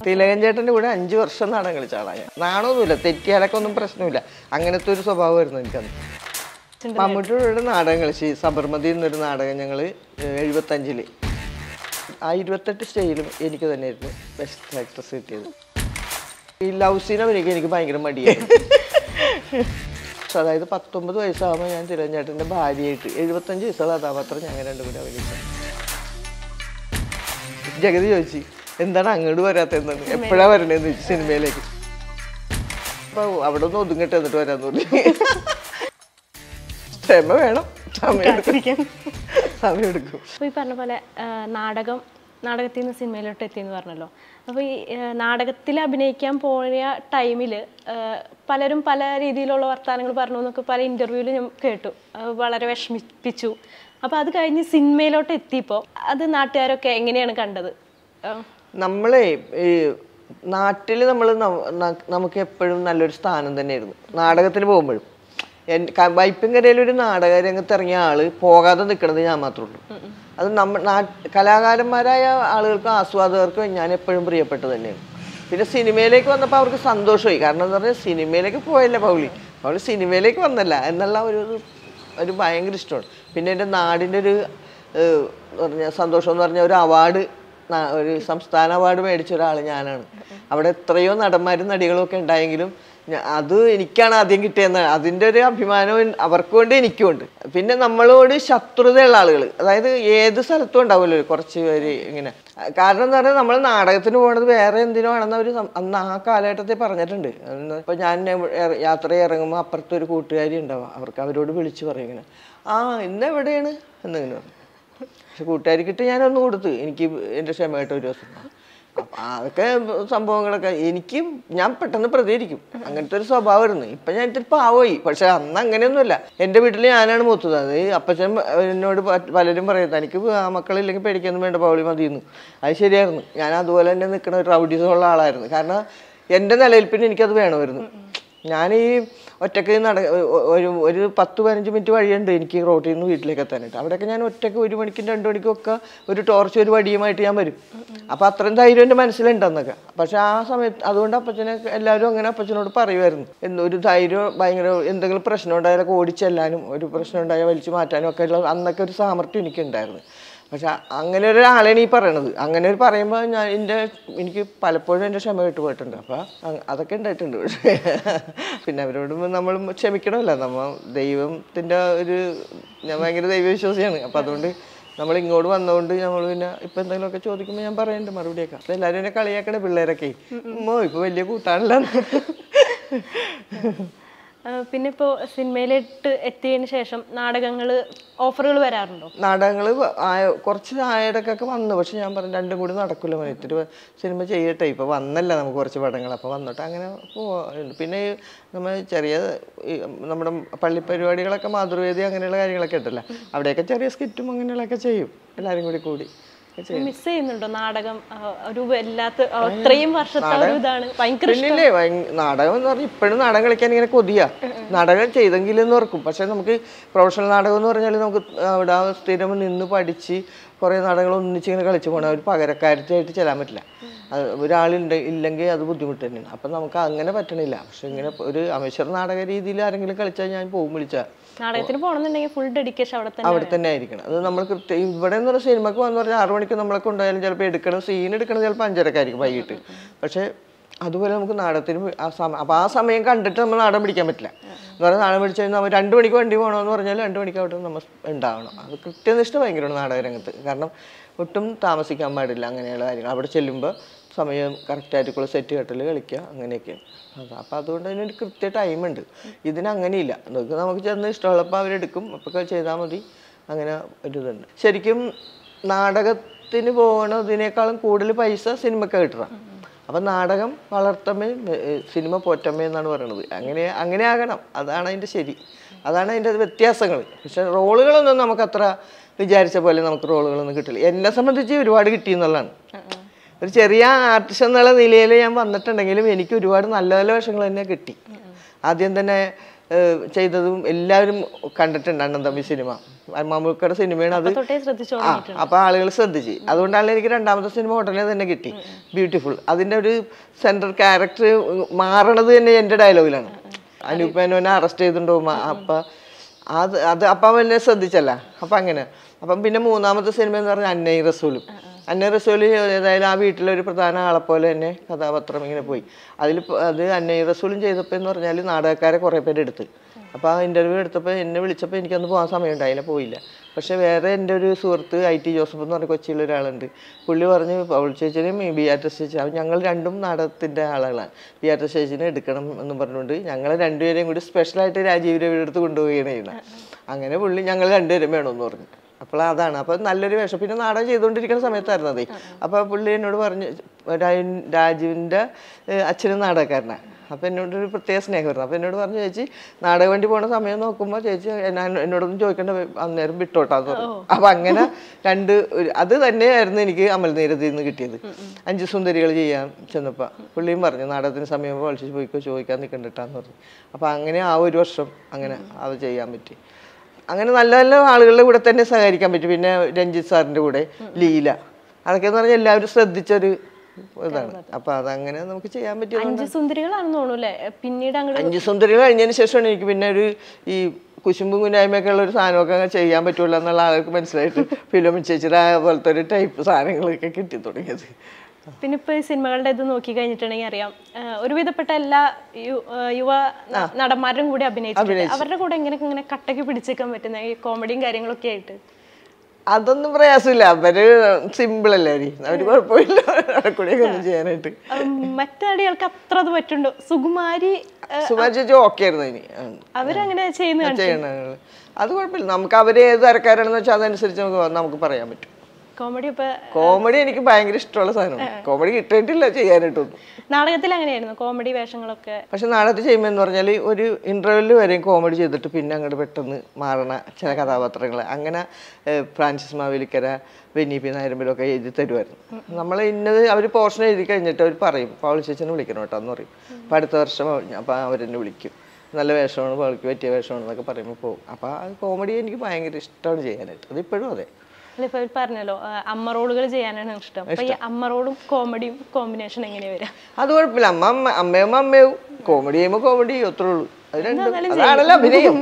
തിലകൻ ചേട്ടൻ്റെ കൂടെ അഞ്ച് വർഷം നാടകം കളിച്ച ആളാണ് ഞാൻ നാണമൊന്നുമില്ല തെറ്റിയാലൊക്കെ ഒന്നും പ്രശ്നമില്ല അങ്ങനത്തെ ഒരു സ്വഭാവമായിരുന്നു എനിക്കന്ന് മമ്മൂട്ടിയുടെ നാടകം കളിച്ച് സബർമതി എന്നൊരു നാടകം ഞങ്ങൾ എഴുപത്തഞ്ചില് ആ ഇരുപത്തെട്ട് സ്റ്റേജിലും എനിക്ക് തന്നെയായിരുന്നു ബെസ്റ്റ് ആക്ട്രസ് കിട്ടിയത് ഈ ലവ് സീൻ അഭിനയിക്കാൻ എനിക്ക് ഭയങ്കര മടിയായിരുന്നു പക്ഷെ അതായത് പത്തൊമ്പത് വയസ്സാകുമ്പോൾ ഞാൻ തിരഞ്ഞേട്ടൻ്റെ ഭാര്യയായിട്ട് എഴുപത്തഞ്ച് വയസ്സുള്ള കഥാപാത്രം ഞങ്ങൾ രണ്ടും കൂടി അഭിനയിച്ചു ജഗതി ചോദിച്ചു എന്താണ് അങ്ങോട്ട് വരാത്തതെന്നാണ് എപ്പോഴാ വരണേന്ന് ചോദിച്ചു സിനിമയിലേക്ക് അപ്പൊ അവിടെ ഒന്ന് ഒതുങ്ങട്ടെ എന്നിട്ട് വരാന്ന് പറഞ്ഞു ക്ഷമ വേണം സമയം എടുക്കും സമയം എടുക്കും അപ്പോൾ ഈ പറഞ്ഞ പോലെ ആ, നാടകം നാടകത്തിൽ നിന്ന് സിനിമയിലോട്ട് എത്തിയെന്ന് പറഞ്ഞല്ലോ അപ്പോൾ ഈ ആ, നാടകത്തിൽ അഭിനയിക്കാൻ പോയ ടൈമിൽ പലരും പല രീതിയിലുള്ള വർത്തമാനങ്ങൾ പറഞ്ഞു എന്നൊക്കെ പല ഇൻ്റർവ്യൂവിൽ ഞാൻ കേട്ടു അത് വളരെ വിഷമിപ്പിച്ചു അപ്പോൾ അത് കഴിഞ്ഞ് സിനിമയിലോട്ട് എത്തിയപ്പോൾ അത് നാട്ടുകാരൊക്കെ എങ്ങനെയാണ് കണ്ടത് ആ, നമ്മളെ ഈ നാട്ടിൽ നമ്മൾ നമുക്ക് എപ്പോഴും നല്ലൊരു സ്ഥാനം തന്നെയായിരുന്നു നാടകത്തിന് പോകുമ്പോഴും എൻ- ക- വൈപ്പിൻകരയിൽ ഒരു നാടക രംഗത്ത് ഇറങ്ങിയ ആള് പോകാതെ നിൽക്കുന്നത് ഞാൻ മാത്രമേ ഉള്ളൂ അത് നമ്മ നാ- കലാകാരന്മാരായ ആളുകൾക്കും ആസ്വാദകർക്കും ഞാൻ എപ്പോഴും പ്രിയപ്പെട്ടത് തന്നെയാണ് പിന്നെ സിനിമയിലേക്ക് വന്നപ്പോൾ അവർക്ക് സന്തോഷമായി കാരണം എന്താ പറഞ്ഞാൽ സിനിമയിലേക്ക് പോയല്ലേ പൗളി പൗളി സിനിമയിലേക്ക് വന്നല്ല എന്നുള്ള ഒരു ഒരു ഭയങ്കര ഇഷ്ടമാണ് പിന്നെ എൻ്റെ നാടിൻ്റെ ഒരു ഏഹ്, പറഞ്ഞ സന്തോഷം എന്ന് പറഞ്ഞ ഒരു അവാർഡ് ന- ഒരു സംസ്ഥാന അവാർഡ് മേടിച്ച ഒരാൾ ഞാനാണ് അവിടെ എത്രയോ നടന്മാരും നടികളും ഒക്കെ ഉണ്ടായെങ്കിലും ഞ- അത് എനിക്കാണ് ആദ്യം കിട്ടിയെന്ന് അതിൻ്റെ ഒരു അഭിമാനവും അവർക്കും ഉണ്ട് എനിക്കും ഉണ്ട് പിന്നെ നമ്മളോട് ശത്രുതയുള്ള ആളുകൾ അതായത് ഏത് സ്ഥലത്തും ഉണ്ടാവുമല്ലോ കുറച്ച് പേര് ഇങ്ങനെ കാരണം എന്താ പറയുക നമ്മൾ നാടകത്തിന് പോകുന്നത് വേറെ എന്തിനോ ആണെന്ന് അവർ അന്ന് ആ കാലഘട്ടത്തിൽ പറഞ്ഞിട്ടുണ്ട് എന്ന് ഇപ്പൊ ഞാൻ എ- യാത്ര ഇറങ്ങുമ്പോൾ അപ്പുറത്ത് ഒരു കൂട്ടുകാരി ഉണ്ടാവും അവർക്ക് അവരോട് വിളിച്ചു പറയും ഇങ്ങനെ ആ ഇന്ന് എവിടെയാണ് എന്നിങ്ങനെ പറയും പക്ഷെ കൂട്ടുകാരിക്കിട്ട് ഞാനൊന്ന് കൊടുത്ത് എനിക്ക് എൻ്റെ ക്ഷമയായിട്ട് ഒരു ദിവസം അപ്പം അതൊക്കെ സംഭവങ്ങളൊക്കെ എനിക്ക് ഞാൻ പെട്ടെന്ന് പ്രതികരിക്കും അങ്ങനത്തെ ഒരു സ്വഭാവമായിരുന്നു ഇപ്പം ഞാൻ ഇത്തിരി പാവമായി പക്ഷെ അന്ന് അങ്ങനെയൊന്നുമില്ല എൻ്റെ വീട്ടിൽ ഞാനാണ് മൂത്തത് അത് ഈ അപ്പച്ചൻ എന്നോട് പ- പലരും പറയും തനിക്ക് ആ മക്കളില്ലെങ്കിൽ പേടിക്കൊന്നും വേണ്ട പൗളി മതിയെന്ന് അത് ശരിയായിരുന്നു ഞാൻ അതുപോലെ തന്നെ നിൽക്കുന്ന ഒരു റൗഡിസമുള്ള ആളായിരുന്നു കാരണം എൻ്റെ നിലനിൽപ്പിന് എനിക്കത് വേണമായിരുന്നു ഞാൻ ഈ ഒറ്റയ്ക്ക് നട ഒ- ഒരു ഒരു പത്ത് പതിനഞ്ച് മിനിറ്റ് വഴിയുണ്ട് എനിക്ക് റോട്ടിൽ നിന്ന് വീട്ടിലേക്ക് എത്താനായിട്ട് അവിടെയൊക്കെ ഞാൻ ഒറ്റയ്ക്ക് ഒരു മണിക്കും രണ്ട് മണിക്കും ഒക്കെ ഒരു ടോർച്ച് ഒരു വടിയുമായിട്ട് ഞാൻ വരും അപ്പോൾ അത്രയും ധൈര്യം എൻ്റെ മനസ്സിലുണ്ടെന്നൊക്കെ പക്ഷെ ആ സമയത്ത് അതുകൊണ്ട് അപ്പച്ചനെ എല്ലാവരും അങ്ങനെ അപ്പച്ചനോട് പറയുമായിരുന്നു എന്ത് ഒരു ധൈര്യം ഭയങ്കര എന്തെങ്കിലും പ്രശ്നം ഉണ്ടായാലൊക്കെ ഓടിച്ചെല്ലാനും ഒരു പ്രശ്നം ഉണ്ടായാൽ വലിച്ചു മാറ്റാനും ഒക്കെ ഉള്ള അന്നൊക്കെ ഒരു സാമർഥ്യം എനിക്കുണ്ടായിരുന്നു പക്ഷെ അങ്ങനെ ഒരാളെയാണ് ഈ പറയണത് അങ്ങനെ ഒരു പറയുമ്പോൾ ഞാൻ എൻ്റെ എനിക്ക് പലപ്പോഴും എൻ്റെ ക്ഷമ വിട്ടു പോയിട്ടുണ്ട് അപ്പോൾ അതൊക്കെ ഉണ്ടായിട്ടുണ്ട് പക്ഷേ പിന്നെ അവരോട് നമ്മൾ ക്ഷമിക്കണമല്ലോ നമ്മൾ ദൈവത്തിൻ്റെ ഒരു ഞാൻ ഭയങ്കര ദൈവവിശ്വാസിയാണ് അപ്പോൾ അതുകൊണ്ട് നമ്മൾ ഇങ്ങോട്ട് വന്നതുകൊണ്ട് നമ്മൾ പിന്നെ ഇപ്പം എന്തെങ്കിലുമൊക്കെ ചോദിക്കുമ്പോൾ ഞാൻ പറയുന്നുണ്ട് മറുപടിയൊക്കെ അപ്പോൾ എല്ലാവരും എന്നെ കളിയാക്കണേ പിള്ളേരൊക്കെ ഉമ്മോ ഇപ്പോൾ വലിയ കൂട്ടാണല്ലോ ആ, പിന്നെ ഇപ്പോൾ സിനിമയിലിട്ട് എത്തിയതിന് ശേഷം നാടകങ്ങൾ ഓഫറുകൾ വരാറുണ്ടോ നാടകങ്ങൾ കുറച്ച് ആയിടക്കൊക്കെ വന്നു പക്ഷെ ഞാൻ പറഞ്ഞു രണ്ടും കൂടി നടക്കില്ല മോനെ ഇത്തിരി വ- സിനിമ ചെയ്യട്ടെ ഇപ്പൊ വന്നല്ല നമുക്ക് കുറച്ച് പടങ്ങൾ അപ്പോൾ വന്നിട്ട് അങ്ങനെ പോവാ പിന്നെ ഈ നമ്മൾ ചെറിയ ഈ നമ്മുടെ പള്ളി പരിപാടികളൊക്കെ മാതൃവേദി അങ്ങനെയുള്ള കാര്യങ്ങളൊക്കെ ഉണ്ടല്ലോ അവിടെയൊക്കെ ചെറിയ സ്കിറ്റും അങ്ങനെയുള്ളതൊക്കെ ചെയ്യും എല്ലാവരും കൂടി കൂടി ചെയ്യും മിസ് ചെയ്യുന്നുണ്ടോ നാടകം ആ, ഒരു വല്ലാത്ത ആ, ഇത്രയും വർഷത്തെ ഒരു ഇതാണ് ഭയങ്കര ഇഷ്ടം പിന്നില്ലേ ഭയങ്ക- നാടകം എന്ന് പറഞ്ഞാൽ ഇപ്പോഴും നാടകം കളിക്കാൻ ഇങ്ങനെ കൊതിയാ നാടകം ചെയ്തെങ്കിലെന്ന് ഓർക്കും പക്ഷെ നമുക്ക് പ്രൊഫഷണൽ നാടകം എന്ന് പറഞ്ഞാൽ നമുക്ക് അവിടെ ആ സ്ഥിരം നിന്ന് പഠിച്ച് കുറേ നാടകങ്ങൾ ഒന്നിച്ച് ഇങ്ങനെ കളിച്ച് പോകണം ഒരു പകരക്കാരത്തായിട്ട് ചെല്ലാൻ പറ്റില്ല അത് ഒരാളുണ്ട് ഇല്ലെങ്കിൽ അത് ബുദ്ധിമുട്ട് തന്നെയാണ് അപ്പം നമുക്ക് അങ്ങനെ പറ്റണില്ല പക്ഷെ ഇങ്ങനെ ഒരു അമേശ്വർ നാടക രീതിയിൽ ആരെങ്കിലും കളിച്ചാൽ ഞാൻ പോകും വിളിച്ചാൽ നാടകത്തിന് പോകണമെന്നുണ്ടെങ്കിൽ ഫുൾ ഡെഡിക്കേഷൻ അവിടെ തന്നെ അവിടെ തന്നെ ആയിരിക്കണം അത് നമ്മൾ കൃത്യം ഇവിടെ എന്ന് പറഞ്ഞാൽ സിനിമക്ക് വന്ന് പറഞ്ഞാൽ ആറു മണിക്ക് നമ്മളെ കൊണ്ടുപോയാലും ചിലപ്പോൾ എടുക്കണം സീൻ എടുക്കണം ചിലപ്പോൾ അഞ്ചരക്കായിരിക്കും വൈകിട്ട് പക്ഷേ അതുപോലെ നമുക്ക് നാടകത്തിന് പോയി ആ സമയം അപ്പോൾ ആ സമയം കണ്ടിട്ട് നമ്മൾ നാടകം പിടിക്കാൻ പറ്റില്ല എന്ന് പറഞ്ഞാൽ നാടകം പിടിച്ചു കഴിഞ്ഞാൽ നമ്മൾ രണ്ട് മണിക്ക് വണ്ടി പോകണമെന്ന് പറഞ്ഞാൽ രണ്ട് മണിക്ക് അവിടെ നമ്മൾ ഉണ്ടാവണം അത് കൃത്യനിഷ്ഠ ഭയങ്കരമാണ് നാടക രംഗത്ത് കാരണം ഒട്ടും താമസിക്കാൻ പാടില്ല അങ്ങനെയുള്ള കാര്യങ്ങൾ അവിടെ ചെല്ലുമ്പോൾ സമയം കറക്റ്റായിട്ടുള്ള സെറ്റ് കെട്ടൽ കളിക്കുക അങ്ങനെയൊക്കെയാണ് അത് അപ്പോൾ അതുകൊണ്ട് അതിനൊരു കൃത്യ ടൈമുണ്ട് ഇതിന് അങ്ങനെയില്ല നമുക്ക് നമുക്ക് ചെന്ന് ഇഷ്ടമുള്ളപ്പോൾ അവരെടുക്കും അപ്പോൾ ചെയ്താൽ മതി അങ്ങനെ ഒരു ഇതുണ്ട് ശരിക്കും നാടകത്തിന് പോകണതിനേക്കാളും കൂടുതൽ പൈസ സിനിമക്ക് കിട്ടണം അപ്പം നാടകം വളർത്തമ്മേ ഏർ സിനിമ പോറ്റമ്മേ എന്നാണ് പറയുന്നത് അങ്ങനെ അങ്ങനെ ആകണം അതാണ് അതിൻ്റെ ശരി അതാണ് അതിൻ്റെ വ്യത്യാസങ്ങൾ പക്ഷെ റോളുകളൊന്നും നമുക്ക് അത്ര വിചാരിച്ച പോലെ നമുക്ക് റോളുകളൊന്നും കിട്ടില്ല എന്നെ സംബന്ധിച്ച് ഒരുപാട് കിട്ടി എന്നുള്ളതാണ് ഒരു ചെറിയ ആർട്ടിസ്റ്റ് എന്നുള്ള നിലയിൽ ഞാൻ വന്നിട്ടുണ്ടെങ്കിലും എനിക്ക് ഒരുപാട് നല്ല നല്ല വേഷങ്ങൾ തന്നെ കിട്ടി ആദ്യം തന്നെ ഏഹ്, ചെയ്തതും എല്ലാവരും കണ്ടിട്ടുണ്ട് അണ്ണൻ തമ്പി സിനിമ മമ്മൂക്കയുടെ സിനിമയാണ് അത് തൊട്ടേ ശ്രദ്ധിച്ചു ആ അപ്പൊ ആളുകൾ ശ്രദ്ധിച്ച് അതുകൊണ്ടാണ് എനിക്ക് രണ്ടാമത്തെ സിനിമ ഉടനെ തന്നെ കിട്ടി ബ്യൂട്ടിഫുൾ അതിന്റെ ഒരു സെൻട്രൽ ക്യാരക്ടർ മാറണത് തന്നെ എന്റെ ഡയലോഗിലാണ് അനൂപ് മേനോനെ അറസ്റ്റ് ചെയ്തിട്ടുണ്ടോ അപ്പൊ അത് അത് അപ്പം എന്നെ ശ്രദ്ധിച്ചല്ല അപ്പൊ അങ്ങനെ അപ്പം പിന്നെ മൂന്നാമത്തെ സിനിമ എന്ന് പറഞ്ഞാൽ അന്നൈ റസൂലും അന്നൈ റസൂല് ഏതായാലും ആ വീട്ടിലെ ഒരു പ്രധാന ആളെ പോലെ തന്നെ കഥാപാത്രം ഇങ്ങനെ പോയി അതിൽ അത് അന്നൈ റസൂലും ചെയ്തപ്പോൾ എന്ന് പറഞ്ഞാൽ നാടകക്കാരെ കുറേ പേര് എടുത്ത് അപ്പോൾ ആ ഇൻ്റർവ്യൂ എടുത്തപ്പോൾ എന്നെ വിളിച്ചപ്പോൾ എനിക്കന്ന് പോകാൻ സമയം ഉണ്ടായില്ല പോയില്ല പക്ഷെ വേറെ എൻ്റെ ഒരു സുഹൃത്ത് ഐ ടി ജോസഫ് എന്ന് പറഞ്ഞ കൊച്ചിയിലെ ഒരാളുണ്ട് പുള്ളി പറഞ്ഞു പൗൾ ചേച്ചിനെയും ബിയാറ്റസ് ചേച്ചി അപ്പോൾ ഞങ്ങൾ രണ്ടും നാടകത്തിൻ്റെ ആളുകളാണ് ബിയാറ്റസ് ചേച്ചിനെ എടുക്കണം എന്ന് പറഞ്ഞുകൊണ്ട് ഞങ്ങൾ രണ്ടുപേരെയും കൂടി സ്പെഷ്യലായിട്ട് രാജീവ് രവിയുടെ അടുത്ത് കൊണ്ടുപോവുകയാണ് ചെയ്യുന്നത് അങ്ങനെ പുള്ളി ഞങ്ങൾ രണ്ടുപേരും വേണമെന്ന് പറഞ്ഞു അപ്പോൾ അതാണ് അപ്പോൾ നല്ലൊരു വേഷം പിന്നെ നാടകം ചെയ്തുകൊണ്ടിരിക്കുന്ന സമയത്തായിരുന്നു അതേ അപ്പോൾ പുള്ളി എന്നോട് പറഞ്ഞു രാ- രാജീവിൻ്റെ ഏഹ്, അച്ഛനും നാടകക്കാരനാണ് അപ്പോൾ എന്നോട് ഒരു പ്രത്യേക സ്നേഹമായിരുന്നു അപ്പോൾ എന്നോട് പറഞ്ഞു ചേച്ചി നാടക വണ്ടി പോണ സമയം നോക്കുമ്പോൾ ചേച്ചി ഞാൻ എന്നോടൊന്നും ചോദിക്കേണ്ട അന്നേരം വിട്ടോട്ടാന്ന് പറഞ്ഞു അപ്പോൾ അങ്ങനെ രണ്ട് ഒരു അത് തന്നെയായിരുന്നു എനിക്ക് അമൽനീരത്തിൽ നിന്ന് കിട്ടിയത് അഞ്ച് സുന്ദരികൾ ചെയ്യാൻ ചെന്നപ്പോൾ പുള്ളിയും പറഞ്ഞു നാടകത്തിന് സമയം വിളിച്ച് പോയിക്കോ ചോദിക്കാൻ നിൽക്കണ്ടിട്ടാന്ന് പറഞ്ഞു അപ്പോൾ അങ്ങനെ ആ ഒരു വർഷം അങ്ങനെ അത് ചെയ്യാൻ പറ്റി അങ്ങനെ നല്ല നല്ല ആളുകളുടെ കൂടെ തന്നെ സഹകരിക്കാൻ പറ്റും പിന്നെ രഞ്ജിത്ത് സാറിന്റെ കൂടെ ലീല അതൊക്കെ എന്ന് പറഞ്ഞാൽ എല്ലാവരും ശ്രദ്ധിച്ചൊരു ഇതാണ് അപ്പൊ അതങ്ങനെ നമുക്ക് ചെയ്യാൻ പറ്റിയ അഞ്ച് സുന്ദരികളാണെന്ന് തോന്നുന്നു അല്ലേ പിന്നീട് അങ്ങോട്ട് അഞ്ച് സുന്ദരികൾ കഴിഞ്ഞതിന് ശേഷമാണ് എനിക്ക് പിന്നെ ഒരു ഈ കുശുമ്പും കുഞ്ഞായ്മയൊക്കെ ഉള്ള ഒരു സാധനമൊക്കെ അങ്ങ് ചെയ്യാൻ പറ്റുള്ളൂ എന്നുള്ള ആൾക്ക് മനസ്സിലായിട്ട് ഫിലോമിൻ ചേച്ചിയുടെ പോലത്തെ ഒരു ടൈപ്പ് സാധനങ്ങളൊക്കെ കിട്ടി തുടങ്ങിയത് പിന്നെ ഇപ്പൊ ഈ സിനിമകളുടെ ഇത് നോക്കി കഴിഞ്ഞിട്ടുണ്ടെങ്കിൽ അറിയാം ആ, ഒരുവിധപ്പെട്ട എല്ലാ യു- ആ, യുവ ന- നടന്മാരും കൂടി അഭിനയിച്ചിട്ടുണ്ട് അവരുടെ കൂടെ എങ്ങനെ ഇങ്ങനെ കട്ടക്ക് പിടിച്ചേക്കാൻ പറ്റുന്ന ഈ കോമഡിയും കാര്യങ്ങളൊക്കെ ആയിട്ട് അതൊന്നും പ്രയാസമില്ല അവര് സിമ്പിൾ അല്ലേ അവര് അവര് കുഴപ്പമില്ല കൂടെയൊക്കെ ഒന്നും ചെയ്യാനായിട്ട് ഉം, മറ്റു നടികൾക്ക് അത്ര അത് പറ്റുണ്ടോ സുകുമാരി ആ, സുമാരി ചേച്ചി ഓക്കെ ആയിരുന്നു ഇനി അവരങ്ങനെ ചെയ്യുന്ന കണ്ടു. ചെയ്യണ അത് കുഴപ്പമില്ല നമുക്ക് അവര് ഏത് തരക്കാരാണെന്ന് വെച്ചാൽ അതനുസരിച്ച് നമുക്ക് നമുക്ക് പറയാൻ പറ്റും കോമഡി ഇപ്പൊ കോമഡി എനിക്ക് ഭയങ്കര ഇഷ്ടമുള്ള സാധനമാണ് കോമഡി കിട്ടിയിട്ടില്ല ചെയ്യാനായിട്ടൊന്നും നാടകത്തിൽ അങ്ങനെയായിരുന്നു കോമഡി വേഷങ്ങളൊക്കെ പക്ഷെ നാടകത്തിൽ ചെയ്യുമ്പോൾ എന്ന് പറഞ്ഞാൽ ഒരു ഇന്റർവെല്ലിൽ വരെയും കോമഡി ചെയ്തിട്ട് പിന്നെ അങ്ങോട്ട് പെട്ടെന്ന് മാറണ ചില കഥാപാത്രങ്ങൾ അങ്ങനെ ഏഹ്, ഫ്രാൻസിസ് മാവേലിക്കര വെന്നി പി നായരമ്പിലൊക്കെ എഴുതി തരുമായിരുന്നു നമ്മൾ ഇന്നത് അവർ പോർഷൻ എഴുതി കഴിഞ്ഞിട്ട് അവർ പറയും പൗൾ ചേച്ചനെ വിളിക്കണം കേട്ടോ എന്ന് പറയും അപ്പം അടുത്ത വർഷം അപ്പം അവരെന്നെ വിളിക്കും നല്ല വേഷമാണ് പൗളിക്ക് പറ്റിയ വേഷമാണ് എന്നൊക്കെ പറയുമ്പോൾ പോകും അപ്പോൾ ആ കോമഡി എനിക്ക് ഭയങ്കര ഇഷ്ടമാണ് ചെയ്യാനായിട്ട് അതിപ്പോഴും അതെ അല്ല ഇപ്പൊ ഇവര് പറഞ്ഞല്ലോ ആ, അമ്മ റോളുകൾ ചെയ്യാനാണ് ഇഷ്ടം അപ്പൊ ഈ അമ്മ റോളും കോമഡിയും കോമ്പിനേഷൻ എങ്ങനെയാ വരാ അത് കുഴപ്പമില്ല അമ്മ അമ്മ അമ്മയമ്മ അമ്മയും കോമഡി ചെയ്യുമ്പോൾ കോമഡി അത്രേ ഉള്ളൂ അത് രണ്ടും അതാണല്ലോ അഭിനയം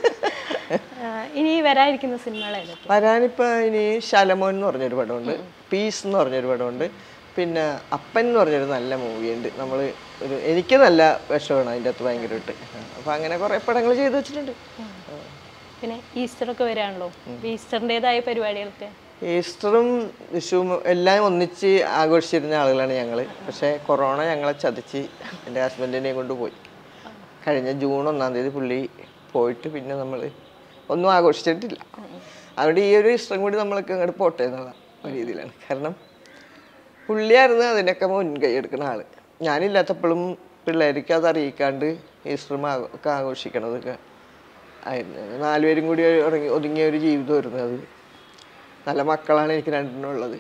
ആ, ഇനി വരാനിരിക്കുന്ന സിനിമകൾ ഏതൊക്കെ വരാനിപ്പോ ഇനി ശലമോൻ എന്ന് പറഞ്ഞൊരു പടമുണ്ട് പീസ് എന്ന് പറഞ്ഞൊരു പടമുണ്ട് പിന്നെ അപ്പൻ എന്ന് പറഞ്ഞൊരു നല്ല മൂവിയുണ്ട് നമ്മൾ ഒരു എനിക്ക് നല്ല വിഷമാണ് അതിൻ്റെ അകത്ത് ഭയങ്കരമായിട്ട് അപ്പം അങ്ങനെ കുറേ പടങ്ങൾ ചെയ്തു വെച്ചിട്ടുണ്ട് പിന്നെ ഈസ്റ്റർ ഒക്കെ വരാണല്ലോ ഈസ്റ്ററിൻ്റെതായ പരിപാടികൾക്ക് ഈസ്റ്ററും വിഷുവും എല്ലാം ഒന്നിച്ച് ആഘോഷിച്ചിരുന്ന ആളുകളാണ് ഞങ്ങൾ പക്ഷേ കൊറോണ ഞങ്ങളെ ചതിച്ച് എൻ്റെ ഹസ്ബൻഡിനെയും കൊണ്ട് പോയി കഴിഞ്ഞ ജൂൺ ഒന്നാം തീയതി പുള്ളി പോയിട്ട് പിന്നെ നമ്മൾ ഒന്നും ആഘോഷിച്ചിട്ടില്ല അതുകൊണ്ട് ഈ ഒരു ഇഷ്ടം കൂടി നമ്മൾക്ക് അങ്ങോട്ട് പോട്ടെ എന്നുള്ള രീതിയിലാണ് കാരണം പുള്ളിയായിരുന്നു അതിനൊക്കെ മുൻകൈ എടുക്കുന്ന ആള് ഞാനില്ലാത്തപ്പോഴും പിള്ളേർക്ക് അത് അറിയിക്കാണ്ട് ഈസ്റ്ററും ആഘോ- ഒക്കെ ആഘോഷിക്കണതൊക്കെ ആയിരുന്നു നാലുപേരും കൂടി ഇറങ്ങി ഒതുങ്ങിയ ഒരു ജീവിതമായിരുന്നു അത് നല്ല മക്കളാണ് എനിക്ക് രണ്ടെണ്ണം ഉള്ളത്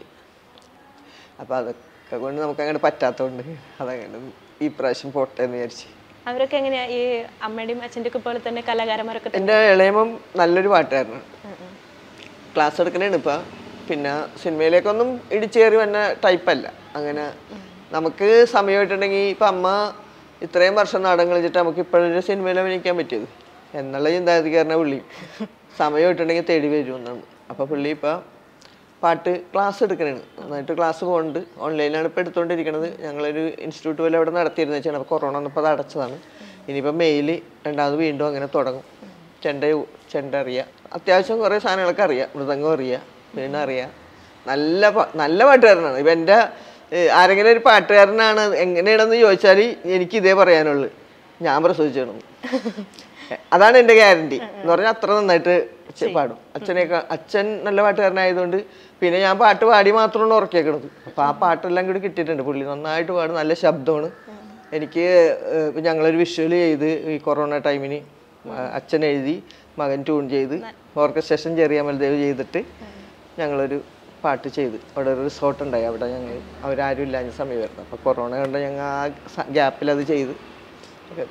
അപ്പോൾ അതൊക്കെ കൊണ്ട് നമുക്ക് അങ്ങനെ പറ്റാത്തതുകൊണ്ട് അതങ്ങനെ ഈ പ്രാവശ്യം പോട്ടെ എന്ന് വിചാരിച്ച് അവരൊക്കെ എങ്ങനെയാ ഈ അമ്മയുടെയും അച്ഛൻ്റെ ഒക്കെ പോലെ തന്നെ കലാകാരന്മാരൊക്കെ തന്നെ എൻ്റെ ഇളയമം നല്ലൊരു പാട്ടുകാരനാണ് ക്ലാസ് എടുക്കണേണ് ഇപ്പം പിന്നെ സിനിമയിലേക്കൊന്നും ഇടിച്ചേറി വന്ന ടൈപ്പല്ല അങ്ങനെ നമുക്ക് സമയമായിട്ടുണ്ടെങ്കിൽ ഇപ്പം അമ്മ ഇത്രയും വർഷം നാടകം കളിച്ചിട്ട് നമുക്ക് ഇപ്പോഴൊരു സിനിമയിൽ അഭിനയിക്കാൻ പറ്റിയത് എന്നുള്ള ചിന്താഗതിക്കാരനെ പുള്ളി സമയമായിട്ടുണ്ടെങ്കിൽ തേടി വരും എന്നാണ് അപ്പോൾ പുള്ളി ഇപ്പം പാട്ട് ക്ലാസ് എടുക്കണേണ് നന്നായിട്ട് ക്ലാസ് പോകുന്നുണ്ട് ഓൺലൈനിലാണ് ഇപ്പോൾ എടുത്തുകൊണ്ടിരിക്കുന്നത് ഞങ്ങളൊരു ഇൻസ്റ്റിറ്റ്യൂട്ട് പോലെ അവിടെ നടത്തിയിരുന്ന വെച്ചാൽ അപ്പോൾ കൊറോണ വന്നപ്പോൾ അത് അടച്ചതാണ് ഇനിയിപ്പോൾ മെയിൽ രണ്ടാമത് വീണ്ടും അങ്ങനെ തുടങ്ങും ചെണ്ട ചെണ്ട അറിയാം അത്യാവശ്യം കുറേ സാധനങ്ങളൊക്കെ അറിയാം മൃദംഗം അറിയാം വീണ അറിയാം നല്ല പാ- നല്ല പാട്ടുകാരനാണ് ഇപ്പം എൻ്റെ ഏഹ്, ആരെങ്കിലും ഒരു പാട്ടുകാരനാണ് എങ്ങനെയാണെന്ന് ചോദിച്ചാൽ എനിക്ക് ഇതേ പറയാനുള്ളൂ ഞാൻ പ്രസവിച്ചിടുന്നു അതാണ് എൻ്റെ ഗ്യാരണ്ടി എന്ന് പറഞ്ഞാൽ അത്ര നന്നായിട്ട് ചെ- പാടും അച്ഛനെയൊക്കെ അച്ഛൻ നല്ല പാട്ടുകാരനായതുകൊണ്ട് പിന്നെ ഞാൻ പാട്ട് പാടി മാത്രമാണ് ഉറക്കിയേക്കണത് അപ്പോൾ ആ പാട്ടെല്ലാം കൂടി കിട്ടിയിട്ടുണ്ട് പുള്ളി നന്നായിട്ട് പാടും നല്ല ശബ്ദമാണ് എനിക്ക് ഏഹ്, ഇപ്പൊ ഞങ്ങളൊരു വിഷ്വൽ ചെയ്ത് ഈ കൊറോണ ടൈമിന് അച്ഛൻ എഴുതി മകൻ ട്യൂൺ ചെയ്ത് ഓർക്കസ്ട്രേഷൻ ചെറിയ മൽദേവ് ചെയ്തിട്ട് ഞങ്ങളൊരു പാട്ട് ചെയ്ത് അവിടെ ഒരു റിസോർട്ട് ഉണ്ടായി അവിടെ ഞങ്ങൾ അവരാരും ഇല്ലാഞ്ഞ സമയമായിരുന്നു അപ്പോൾ കൊറോണ കൊണ്ട് ഞങ്ങൾ ആ ഗ്യാപ്പിൽ അത് ചെയ്ത് ഒക്കെ വെച്ച്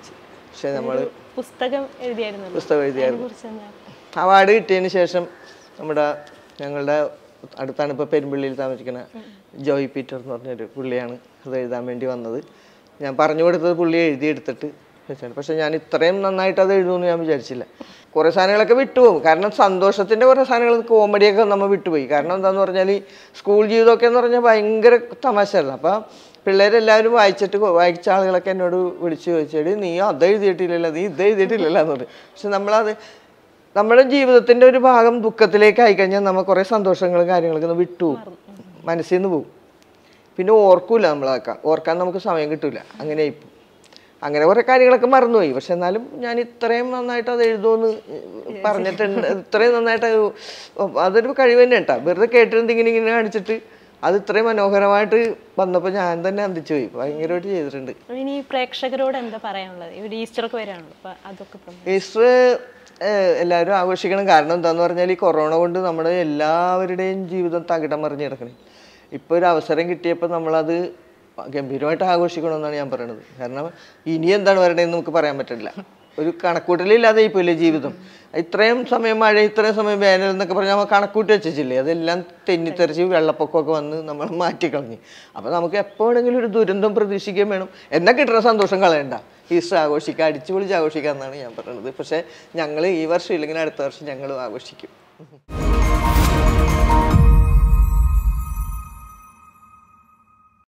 പക്ഷെ നമ്മൾ പുസ്തകം എഴുതിയായിരുന്നല്ലോ പുസ്തകം എഴുതിയായിരുന്നു കുറിച്ച് എന്താ അവാർഡ് കിട്ടിയതിന് ശേഷം നമ്മുടെ ഞങ്ങളുടെ അടുത്താണ് ഇപ്പോൾ പെരുമ്പള്ളിയിൽ താമസിക്കുന്ന ജോയ് പീറ്റർ എന്ന് പറഞ്ഞൊരു പുള്ളിയാണ് അത് എഴുതാൻ വേണ്ടി വന്നത് ഞാൻ പറഞ്ഞു കൊടുത്തത് പുള്ളി എഴുതിയെടുത്തിട്ട് വെച്ചാണ് പക്ഷെ ഞാൻ ഇത്രയും നന്നായിട്ട് അത് എഴുതുമെന്ന് ഞാൻ വിചാരിച്ചില്ല കുറേ സാധനങ്ങളൊക്കെ വിട്ടുപോകും കാരണം സന്തോഷത്തിൻ്റെ കുറേ സാധനങ്ങൾ കോമഡിയൊക്കെ നമ്മൾ വിട്ടുപോയി കാരണം എന്താന്ന് പറഞ്ഞാൽ സ്കൂൾ ജീവിതമൊക്കെ എന്ന് പറഞ്ഞാൽ ഭയങ്കര തമാശയായിരുന്നു അപ്പം പിള്ളേരെല്ലാവരും വായിച്ചിട്ട് കൊ- വായിച്ച ആളുകളൊക്കെ എന്നോട് വിളിച്ച് ചോദിച്ചേടി നീ അത് എഴുതിയിട്ടില്ലല്ലോ നീ ഇത് എഴുതിയിട്ടില്ലല്ലോ എന്ന് പറയും പക്ഷെ നമ്മളത് നമ്മുടെ ജീവിതത്തിന്റെ ഒരു ഭാഗം ദുഃഖത്തിലേക്ക് ആയിക്കഴിഞ്ഞാൽ നമ്മൾ കുറേ സന്തോഷങ്ങളും കാര്യങ്ങളൊക്കെ ഒന്ന് വിട്ടുപോകും മനസ്സിൽ നിന്ന് പോകും പിന്നെ ഓർക്കൂല നമ്മളതൊക്കെ ഓർക്കാൻ നമുക്ക് സമയം കിട്ടൂല അങ്ങനെ ആയിപ്പോവും അങ്ങനെ കുറേ കാര്യങ്ങളൊക്കെ മറന്നുപോയി പക്ഷെ എന്നാലും ഞാൻ ഇത്രയും നന്നായിട്ട് അത് എഴുതുമെന്ന് പറഞ്ഞിട്ടുണ്ട് ഇത്രയും നന്നായിട്ട് അത് അതൊരു കഴിവ് തന്നെ കേട്ടോ വെറുതെ കേട്ടിരുന്ന് ഇങ്ങനെ ഇങ്ങനെ കാണിച്ചിട്ട് അത് ഇത്രയും മനോഹരമായിട്ട് വന്നപ്പോൾ ഞാൻ തന്നെ അന്തിച്ചു പോയി ഭയങ്കരമായിട്ട് ചെയ്തിട്ടുണ്ട് അപ്പൊ ഇനി പ്രേക്ഷകരോട് എന്താ പറയാനുള്ളത് ഇവിടെ ഈസ്റ്ററൊക്കെ വരാണല്ലോ അപ്പൊ അതൊക്കെ ഇപ്പം ഈസ്റ്റർ ഏഹ്, എല്ലാവരും ആഘോഷിക്കണം കാരണം എന്താന്ന് പറഞ്ഞാൽ ഈ കൊറോണ കൊണ്ട് നമ്മുടെ എല്ലാവരുടെയും ജീവിതം തകിടം മറിഞ്ഞ് കിടക്കണേ ഇപ്പോൾ ഒരു അവസരം കിട്ടിയപ്പോൾ നമ്മളത് ഗംഭീരമായിട്ട് ആഘോഷിക്കണമെന്നാണ് ഞാൻ പറയുന്നത് കാരണം ഇനി എന്താണ് വരണതെന്ന് നമുക്ക് പറയാൻ പറ്റില്ല ഒരു കണക്കൂട്ടലില്ലാതെ ഇപ്പോയില്ലേ ജീവിതം ഇത്രയും സമയം മഴ ഇത്രയും സമയം വേനൽ എന്നൊക്കെ പറഞ്ഞാൽ നമ്മൾ കണക്കൂട്ടി വെച്ചില്ലേ അതെല്ലാം തെന്നിത്തെറിച്ച് വെള്ളപ്പൊക്കമൊക്കെ വന്ന് നമ്മൾ മാറ്റിക്കളഞ്ഞു അപ്പോൾ നമുക്ക് എപ്പോൾ വേണമെങ്കിലും ഒരു ദുരന്തം പ്രതീക്ഷിക്കുകയും വേണം എന്നെ കിട്ടുന്ന സന്തോഷം കളയണ്ട ഈസ്റ്റർ ആഘോഷിക്കുക അടിച്ചു പൊളിച്ച് ആഘോഷിക്കുക എന്നാണ് ഞാൻ പറയുന്നത് പക്ഷേ ഞങ്ങൾ ഈ വർഷം ഇല്ലെങ്കിൽ അടുത്ത വർഷം ഞങ്ങളും ആഘോഷിക്കും